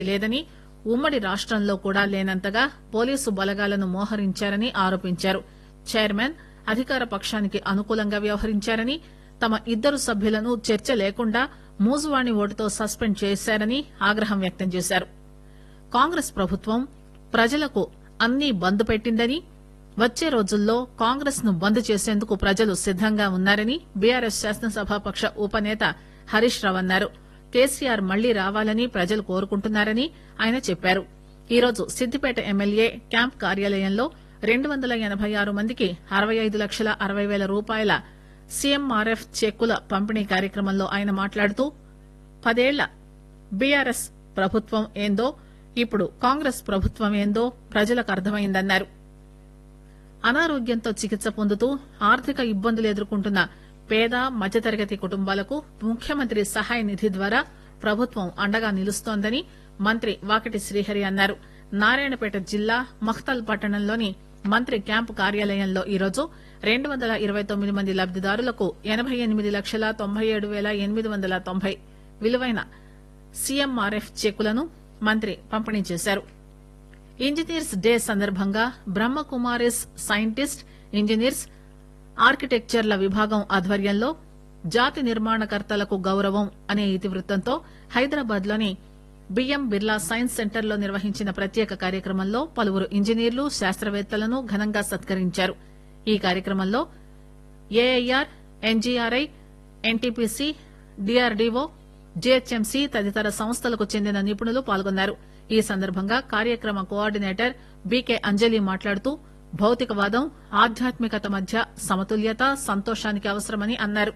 లేదని ఉమ్మడి రాష్టంలో కూడా లేనంతగా పోలీసు బలగాలను మోహరించారని ఆరోపించారు చైర్మన్ అధికార పక్షానికి అనుకూలంగా వ్యవహరించారని తమ ఇద్దరు సభ్యులను చర్చ లేకుండా మూజువాణి ఓటుతో సస్పెండ్ చేశారని ఆగ్రహం వ్యక్తం చేశారు కాంగ్రెస్ ప్రభుత్వం ప్రజలకు అన్నీ బంద్ పెట్టిందని వచ్చే రోజుల్లో కాంగ్రెస్ ను బంద్ చేసేందుకు ప్రజలు సిద్దంగా ఉన్నారని బీఆర్ఎస్ శాసనసభాపక్ష ఉపనేత హరీష్ రావు అన్నారు కేసీఆర్ మళ్లీ రావాలని ప్రజలు కోరుకుంటున్నారని ఆయన చెప్పారు ఈరోజు సిద్దిపేట ఎమ్మెల్యే క్యాంప్ కార్యాలయంలో రెండు వందల ఎనబై ఆరు మందికి అరవై ఐదు లక్షల అరవై పేల రూపాయల సీఎంఆర్ఎఫ్ చెక్కుల పంపిణీ కార్యక్రమంలో ఆయన మాట్లాడుతూ పదేళ్ల బీఆర్ఎస్ ప్రభుత్వం ఏందో ఇప్పుడు కాంగ్రెస్ ప్రభుత్వం ఏందో ప్రజలకు అర్థమైందన్నారు అనారోగ్యంతో చికిత్స పొందుతూ ఆర్థిక ఇబ్బందులు ఎదుర్కొంటున్న పేద మధ్యతరగతి కుటుంబాలకు ముఖ్యమంత్రి సహాయ నిధి ద్వారా ప్రభుత్వం అండగా నిలుస్తోందని మంత్రి వాకటి శ్రీహరి అన్నారు నారాయణపేట జిల్లా మఖ్తల్ పట్టణంలోని మంత్రి క్యాంపు కార్యాలయంలో ఈరోజు రెండు వందల ఇరవై తొమ్మిది మంది లబ్దిదారులకు ఎనబై ఎనిమిది లక్షల తొంభై ఏడు పేల ఎనిమిది వందల తొంభై విలువైన సీఎంఆర్ఎఫ్ చెక్కులను మంత్రి పంపిణీ చేశారు ఇంజనీర్స్ డే సందర్భంగా బ్రహ్మకుమారిస్ సైంటిస్ట్ ఇంజనీర్స్ ఆర్కిటెక్చర్ల విభాగం ఆధ్వర్యంలో జాతి నిర్మాణకర్తలకు గౌరవం అనే ఇతివృత్తంతో హైదరాబాద్ లోని బిఎం బిర్లా సైన్స్ సెంటర్ లో నిర్వహించిన ప్రత్యేక కార్యక్రమంలో పలువురు ఇంజనీర్లు శాస్త్రవేత్తలను ఘనంగా సత్కరించారు ఈ కార్యక్రమంలో AIR NGRI NTPC DRDO GHMC తదితర సంస్థలకు చెందిన నిపుణులు పాల్గొన్నారు ఈ సందర్భంగా కార్యక్రమ కోఆర్డినేటర్ బీకే అంజలి మాట్లాడుతూ భౌతికవాదం ఆధ్యాత్మికత మధ్య సమతుల్యత సంతోషానికి అవసరమని అన్నారు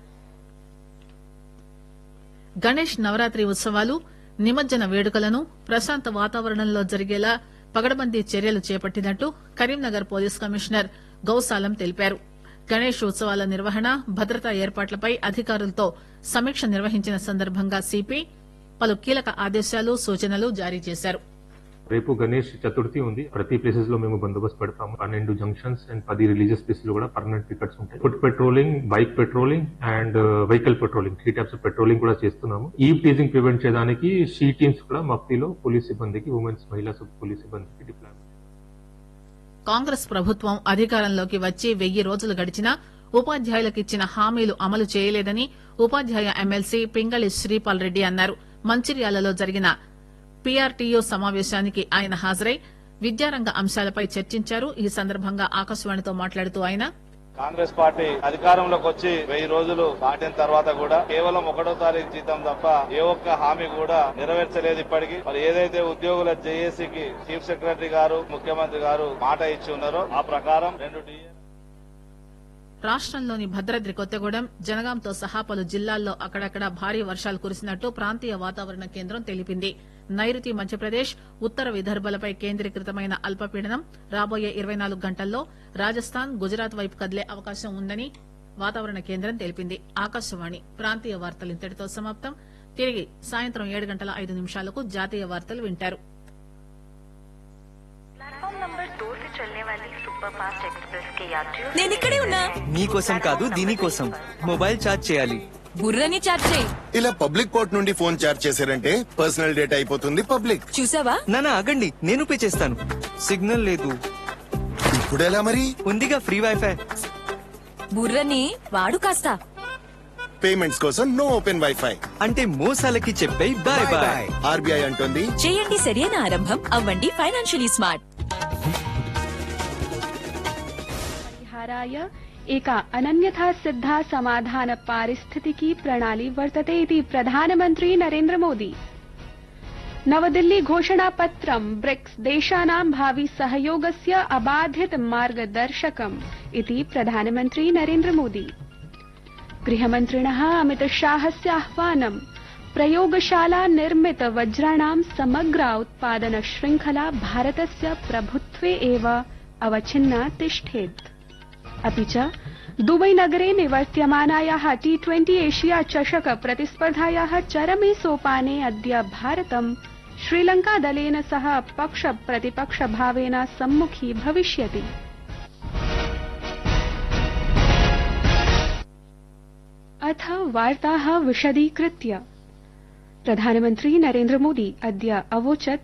గణేష్ నవరాత్రి ఉత్సవాలు నిమజ్జన వేడుకలను ప్రశాంత వాతావరణంలో జరిగేలా పగడబందీ చర్యలు చేపట్టినట్టు కరీంనగర్ పోలీస్ కమిషనర్ గౌసాలం తెలిపారు గణేష్ ఉత్సవాల నిర్వహణ భద్రతా ఏర్పాట్లపై అధికారులతో సమీక్ష నిర్వహించిన సందర్భంగా సిపి పలు కీలక ఆదేశాలు సూచనలు జారీ చేశారు రేపు గణేష్ చతుర్థి ఉంది ప్రతి ప్లేసెస్ లో మేము బందోబస్తు పెడతాము పన్నెండు జంక్షన్స్ అండ్ పది రిలీజియస్ ప్లేసెస్ లో కూడా పర్మనెంట్ పికెట్స్ ఉంటాయి foot patrolling bike patrolling and vehicle patrolling three types patrolling కూడా చేస్తున్నాము ఈ టీజింగ్ ప్రివెంట్ చేయడానికి షీ టీమ్స్ కూడా మఫ్తీలో పోలీస్ సిబ్బందికి ఉమెన్స్ మహిళా పోలీస్ సిబ్బందికి డిప్లాయ్ కాంగ్రెస్ ప్రభుత్వం అధికారంలోకి వచ్చి వెయ్యి రోజులు గడిచినా ఉపాధ్యాయులకు ఇచ్చిన హామీలు అమలు చేయలేదని ఉపాధ్యాయ ఎమ్మెల్సీ పింగళి శ్రీపాల్ రెడ్డి అన్నారు మంచిర్యాలలో జరిగిన పీఆర్టీయూ సమావేశానికి ఆయన హాజరై విద్యారంగ అంశాలపై చర్చించారు ఈ సందర్భంగా ఆకాశవాణితో మాట్లాడుతూ ఆయన కాంగ్రెస్ పార్టీ అధికారంలోకి వచ్చి వెయ్యి రోజులు దాటిన తర్వాత కూడా కేవలం ఒకటో తారీఖు జీతం తప్ప ఏ ఒక్క హామీ కూడా నెరవేర్చలేదు ఇప్పటికీ మరి ఏదైతే ఉద్యోగుల జేఏసీకి చీఫ్ సెక్రటరీ గారు ముఖ్యమంత్రి గారు మాట ఇచ్చి ఉన్నారో ఆ ప్రకారం రెండు డిఏ రాష్టంలోని భద్రాద్రి కొత్తగూడెం జనగాంతో సహా పలు జిల్లాల్లో అక్కడక్కడ భారీ వర్షాలు కురిసినట్టు ప్రాంతీయ వాతావరణ కేంద్రం తెలిపింది నైరుతి మధ్యప్రదేశ్ ఉత్తర విదర్భలపై కేంద్రీకృతమైన అల్పపీడనం రాబోయే ఇరవై నాలుగు గంటల్లో రాజస్థాన్ గుజరాత్ వైపు కదిలే అవకాశం ఉందని వాతావరణ కేంద్రం తెలిపింది ఆకాశవాణి ప్రాంతీయ వార్తలు ఇంతటితో సమాప్తం తిరిగి సాయంత్రం ఏడు గంటల ఐదు నిమిషాలకు జాతీయ వార్తలు వింటారు प्लेटफॉर्म नंबर दो से चलने वाली सुपर फास्ट एक्सप्रेस के यात्रियों నేను ఇక్కడే ఉన్నా మీకోసం కాదు దీనికోసం మొబైల్ ఛార్జ్ చేయాలి బుర్రని చాట్ చేయి ఇలా పబ్లిక్ పోర్ట్ నుండి ఫోన్ చార్జ్ చేశారంటే పర్సనల్ డేటా అయిపోతుంది పబ్లిక్ చూసావా నానా ఆగండి నేను పే చేస్తాను సిగ్నల్ లేదు ఇప్పుడు ఎలా మరి ఉందిగా ఫ్రీ వైఫై బుర్రని వాడు కాస్త పేమెంట్స్ కోసం నో ఓపెన్ వైఫై అంటే మోసాలకి చెప్పే బాయ్ బాయ్ ఆర్బీఐ అంటుంది చేయండి సరైన ఆరంభం అవ్వండి ఫైనాన్షియలీ స్మార్ట్ परिहाराय एका अनन्यथा सिद्धा समाधान पारिस्थितिकी प्रणाली वर्तते इति प्रधानमन्त्री नरेन्द्र मोदी नवदिल्ली घोषणापत्रं ब्रिक्स देशानां भावि सहयोगस्य अबाधित मार्गदर्शकम् इति प्रधानमन्त्री नरेन्द्र मोदी गृहमन्त्रिणः अमितशाहस्य आह्वानं प्रयोगशाला निर्मित वज्राणां समग्रा उत्पादन श्रृङ्खला भारतस्य प्रभुत्वे एव अवच्छिन्ना तिष्ठेत् अपि च दुबई नगरे निवर्त्यमानायाः टी ट्वेंटी एशिया चषक प्रतिस्पर्धायाः चरमे सोपाने अद्य भारतं श्रीलंका दलेन सह पक्ष प्रतिपक्ष भावेन सम्मुखी भविष्यति अथ वार्ताः विशदीकृत्य प्रधानमन्त्री नरेन्द्र मोदी अद्य अवोचत्